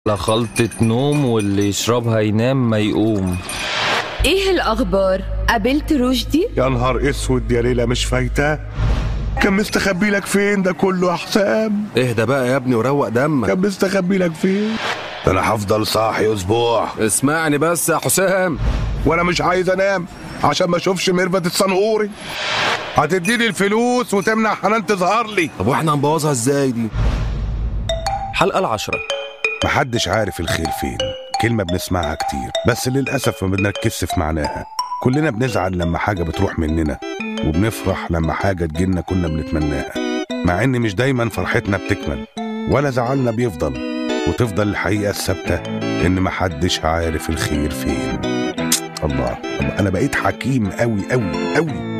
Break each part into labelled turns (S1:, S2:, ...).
S1: على خلطة نوم واللي يشربها ينام ما يقوم
S2: ايه الاخبار قابلت رشدي
S3: يا نهار اسود يا ليلى مش فايته كان مستخبي لك فين ده كله يا حسام
S4: اهدى بقى يا ابني وروق دمك
S3: كان مستخبي لك فين ده انا هفضل صاحي اسبوع
S4: اسمعني بس يا حسام
S3: وانا مش عايز انام عشان ما اشوفش ميرفت الصنهوري هتديني الفلوس وتمنع حنان تظهر لي
S4: طب واحنا هنبوظها ازاي دي
S1: حلقة العشرة
S3: محدش عارف الخير فين كلمة بنسمعها كتير بس للأسف ما بنركزش في معناها كلنا بنزعل لما حاجة بتروح مننا وبنفرح لما حاجة تجيلنا كنا بنتمناها مع إن مش دايما فرحتنا بتكمل ولا زعلنا بيفضل وتفضل الحقيقة الثابتة إن محدش عارف الخير فين الله, الله أنا بقيت حكيم أوي أوي أوي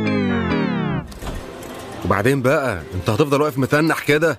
S4: وبعدين بقى انت هتفضل واقف متنح كده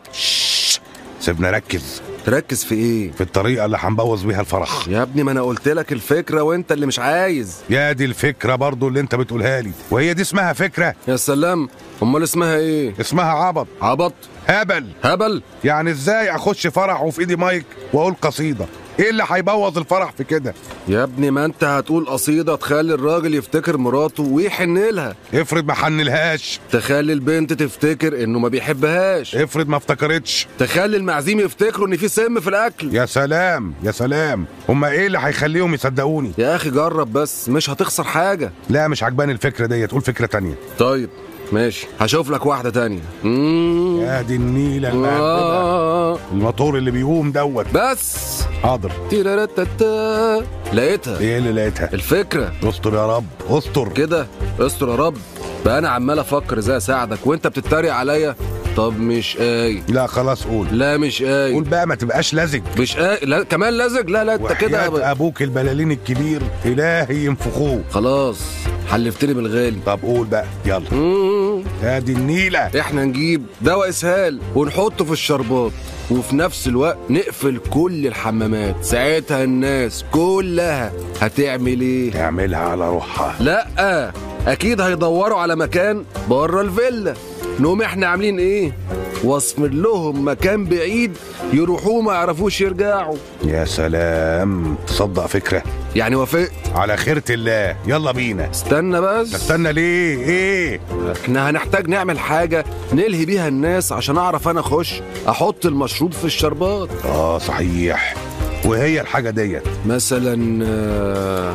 S3: سيبنا ركز
S4: تركز في ايه
S3: في الطريقة اللي هنبوظ بيها الفرح
S4: يا ابني ما انا قلت لك الفكره وانت اللي مش عايز
S3: يا دي الفكرة برضو اللي انت بتقولها لي وهي دي اسمها فكرة
S4: يا سلام امال اسمها ايه
S3: اسمها عبط
S4: عبط
S3: هبل
S4: هبل
S3: يعني ازاي اخش فرح وفي ايدي مايك واقول قصيدة ايه اللي هيبوظ الفرح في كده
S4: يا ابني ما انت هتقول قصيده تخلي الراجل يفتكر مراته ويحن لها
S3: افرض ما حنلهاش
S4: تخلي البنت تفتكر انه ما بيحبهاش
S3: افرض ما افتكرتش
S4: تخلي المعزيم يفتكروا ان في سم في الاكل
S3: يا سلام يا سلام هما ايه اللي هيخليهم يصدقوني
S4: يا اخي جرب بس مش هتخسر حاجه
S3: لا مش عجباني الفكرة دي تقول فكرة تانية
S4: طيب ماشي هشوف لك واحده تانية مم.
S3: يا دي النيلة المهببة
S4: آه.
S3: الموتور اللي بيقوم دوت
S4: بس
S3: حاضر
S4: تيراراتاتا. لقيتها
S3: ايه اللي لقيتها
S4: الفكره
S3: استر يا رب استر
S4: كده استر يا رب بقى انا عمال افكر ازاي اساعدك وانت بتتريق عليا طب مش قايل
S3: لا خلاص قول
S4: لا مش
S3: قول
S4: قايل
S3: بقى ما تبقاش لزج
S4: مش قايل لا كمان لزج لا لا انت كده
S3: وحياة ابوك البلالين الكبير الهي ينفخوه
S4: خلاص حلفتني بالغالي
S3: طب قول بقى يلا
S4: مم.
S3: يا دي النيلة
S4: احنا نجيب دواء اسهال ونحطه في الشربات وفي نفس الوقت نقفل كل الحمامات ساعتها الناس كلها هتعمل ايه
S3: تعملها على روحها
S4: لا اكيد هيدوروا على مكان بره الفيلا نقوم احنا عاملين ايه واصفر لهم مكان بعيد يروحوا ما يعرفوش يرجعوا
S3: يا سلام تصدق فكرة
S4: يعني وافقت
S3: على خيرة الله يلا بينا
S4: استنى بس
S3: استنى ليه ايه
S4: احنا هنحتاج نعمل حاجة نلهي بيها الناس عشان اعرف انا اخش احط المشروب في الشربات
S3: اه صحيح وهي الحاجة ديت
S4: مثلا آه،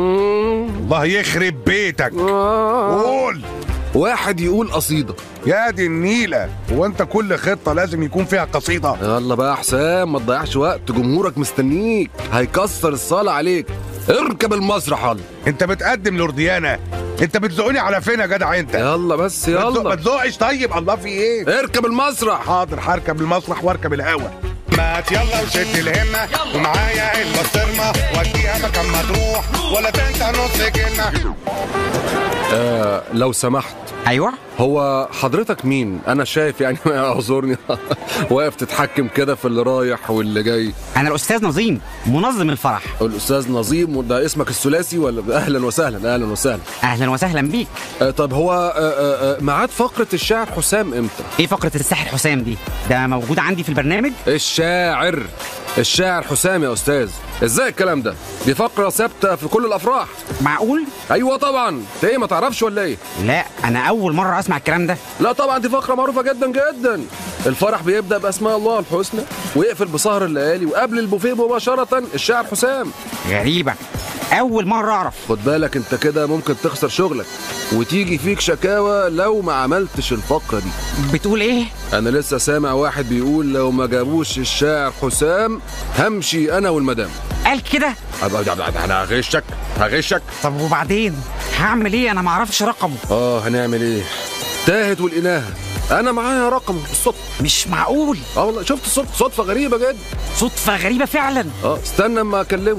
S4: مم،
S3: الله يخرب بيتك
S4: آه،
S3: قول
S4: واحد يقول قصيدة
S3: يا دي النيلة هو انت كل خطة لازم يكون فيها قصيدة
S4: يلا بقى يا حسام ما تضيعش وقت جمهورك مستنيك هيكسر الصالة عليك اركب المسرح يلا
S3: انت بتقدم لورديانا انت بتزقني على فين يا جدع انت
S4: يلا بس
S3: ما تزق- ما
S4: يلا
S3: تزقش طيب الله في ايه
S4: اركب المسرح
S3: حاضر هركب المسرح واركب الهوا مات يلا وشد الهمة ومعايا البسطرمة وديها مكان ما تروح ولا تنسى نص كلمة
S4: آه لو سمحت
S5: ايوه
S4: هو حضرتك مين انا شايف يعني اعذرني واقف تتحكم كده في اللي رايح واللي جاي
S5: انا الاستاذ نظيم منظم الفرح
S4: الاستاذ نظيم ده اسمك الثلاثي ولا اهلا وسهلا اهلا وسهلا
S5: اهلا وسهلا بيك
S4: آه طب هو آه آه آه، ميعاد فقره الشاعر حسام امتى
S5: ايه فقره الساحر حسام دي ده موجود عندي في البرنامج
S4: الشاعر الشاعر حسام يا استاذ ازاي الكلام ده دي فقره ثابته في كل الافراح
S5: معقول
S4: ايوه طبعا انت ايه ما تعرفش ولا ايه
S5: لا انا اول مره اسمع الكلام ده
S4: لا طبعا دي فقره معروفه جدا جدا الفرح بيبدا باسماء الله الحسنى ويقفل بسهر الليالي وقبل البوفيه مباشره الشاعر حسام
S5: غريبه اول مره اعرف
S4: خد بالك انت كده ممكن تخسر شغلك وتيجي فيك شكاوى لو ما عملتش الفقره دي
S5: بتقول ايه
S4: انا لسه سامع واحد بيقول لو ما جابوش الشاعر حسام همشي انا والمدام
S5: قال كده
S4: أب- أب- أب- انا هغشك هغشك
S5: طب وبعدين هعمل ايه انا ما اعرفش رقمه
S4: اه هنعمل ايه تاهت والإناهة انا معايا رقم بالصدفه
S5: مش معقول
S4: اه والله شفت صدفه صدفه غريبه جدا
S5: صدفه غريبه فعلا
S4: اه استنى اما اكلمه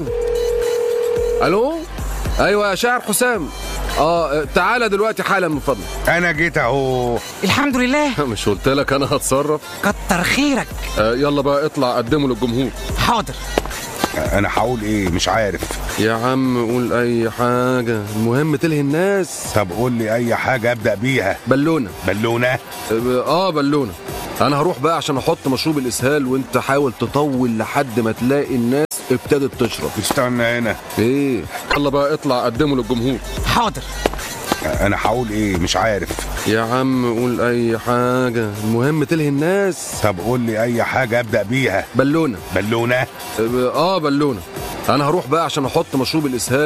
S4: الو ايوه يا شاعر حسام اه تعالى دلوقتي حالا من فضلك
S3: انا جيت اهو
S5: الحمد لله
S4: مش قلت لك انا هتصرف
S5: كتر خيرك
S4: آه يلا بقى اطلع قدمه للجمهور
S5: حاضر
S3: انا هقول ايه مش عارف
S4: يا عم قول اي حاجه المهم تلهي الناس
S3: طب قول لي اي حاجة ابدأ بيها
S4: بالونه
S3: بالونة
S4: اه بالونه انا هروح بقى عشان احط مشروب الاسهال وانت حاول تطول لحد ما تلاقي الناس ابتدت تشرب
S3: استنى هنا
S4: ايه يلا بقى اطلع قدمه للجمهور
S5: حاضر
S3: انا هقول ايه مش عارف
S4: يا عم قول اي حاجه المهم تلهي الناس
S3: طب قول لي اي حاجه ابدا بيها
S4: بالونه
S3: بالونه
S4: اه بالونه انا هروح بقى عشان احط مشروب الاسهال